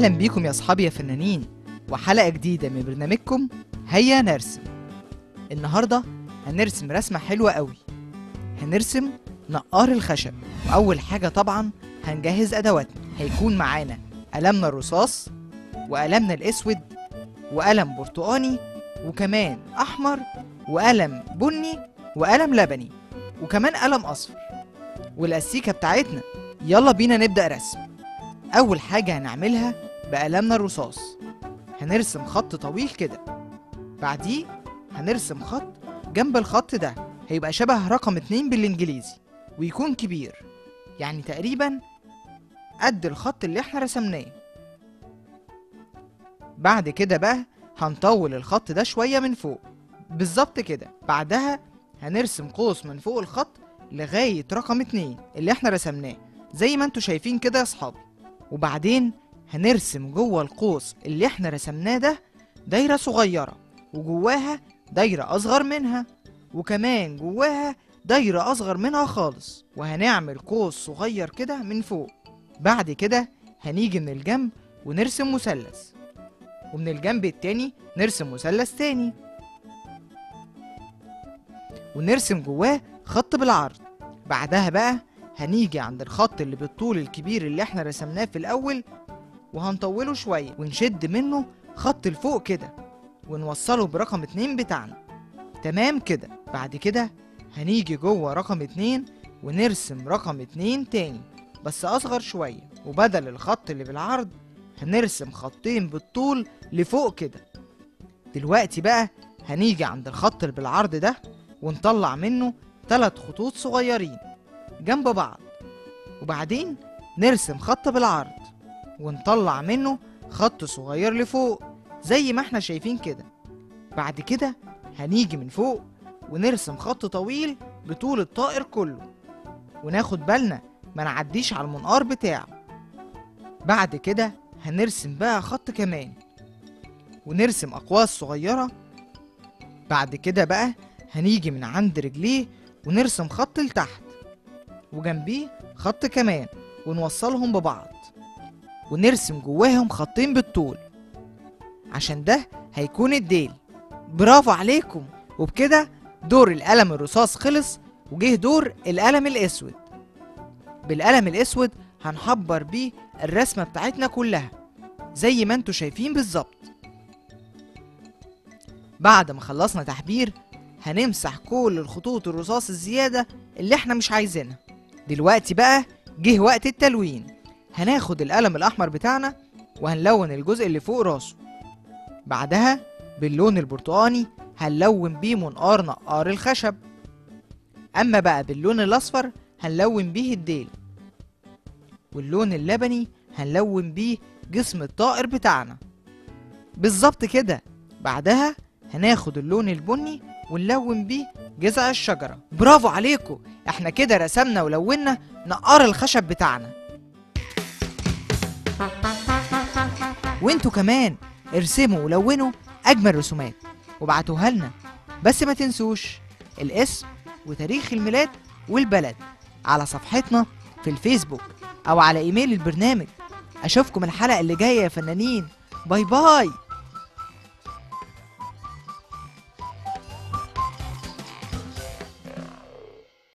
اهلا بيكم يا اصحابي يا فنانين وحلقه جديده من برنامجكم هيا نرسم النهارده هنرسم رسمه حلوه قوي هنرسم نقار الخشب واول حاجه طبعا هنجهز ادواتنا هيكون معانا قلمنا الرصاص وقلمنا الاسود وقلم برتقاني وكمان احمر وقلم بني وقلم لبني وكمان قلم اصفر والاستيكه بتاعتنا يلا بينا نبدا رسم اول حاجه هنعملها بقلمنا الرصاص هنرسم خط طويل كده بعديه هنرسم خط جنب الخط ده هيبقى شبه رقم اتنين بالانجليزي ويكون كبير يعني تقريبا قد الخط اللي احنا رسمناه بعد كده بقى هنطول الخط ده شوية من فوق بالظبط كده بعدها هنرسم قوس من فوق الخط لغاية رقم اتنين اللي احنا رسمناه زي ما انتوا شايفين كده يا اصحابي وبعدين هنرسم جوه القوس اللي احنا رسمناه ده دايرة صغيرة وجواها دايرة أصغر منها وكمان جواها دايرة أصغر منها خالص وهنعمل قوس صغير كده من فوق بعد كده هنيجي من الجنب ونرسم مثلث ومن الجنب التاني نرسم مثلث تاني ونرسم جواه خط بالعرض بعدها بقى هنيجي عند الخط اللي بالطول الكبير اللي احنا رسمناه في الأول وهنطوله شوية ونشد منه خط لفوق كده ونوصله برقم اتنين بتاعنا تمام كده بعد كده هنيجي جوه رقم اتنين ونرسم رقم اتنين تاني بس أصغر شوية وبدل الخط اللي بالعرض هنرسم خطين بالطول لفوق كده دلوقتي بقى هنيجي عند الخط اللي بالعرض ده ونطلع منه تلات خطوط صغيرين جنب بعض وبعدين نرسم خط بالعرض ونطلع منه خط صغير لفوق زي ما احنا شايفين كده بعد كده هنيجي من فوق ونرسم خط طويل بطول الطائر كله وناخد بالنا ما نعديش على المنقار بتاعه بعد كده هنرسم بقى خط كمان ونرسم أقواس صغيرة بعد كده بقى هنيجي من عند رجليه ونرسم خط لتحت وجنبيه خط كمان ونوصلهم ببعض ونرسم جواهم خطين بالطول عشان ده هيكون الديل برافو عليكم وبكده دور القلم الرصاص خلص وجه دور القلم الاسود بالقلم الاسود هنحبر بيه الرسمة بتاعتنا كلها زي ما انتوا شايفين بالظبط بعد ما خلصنا تحبير هنمسح كل الخطوط الرصاص الزيادة اللي احنا مش عايزينها دلوقتي بقى جه وقت التلوين هناخد القلم الأحمر بتاعنا وهنلون الجزء اللي فوق راسه بعدها باللون البرتقاني هنلون بيه منقار نقار الخشب أما بقى باللون الأصفر هنلون بيه الديل واللون اللبني هنلون بيه جسم الطائر بتاعنا بالظبط كده بعدها هناخد اللون البني ونلون بيه جذع الشجرة برافو عليكم احنا كده رسمنا ولونا نقار الخشب بتاعنا وانتوا كمان ارسموا ولونوا اجمل رسومات وابعتوها لنا بس ما تنسوش الاسم وتاريخ الميلاد والبلد على صفحتنا في الفيسبوك او على ايميل البرنامج اشوفكم الحلقة اللي جاية يا فنانين باي باي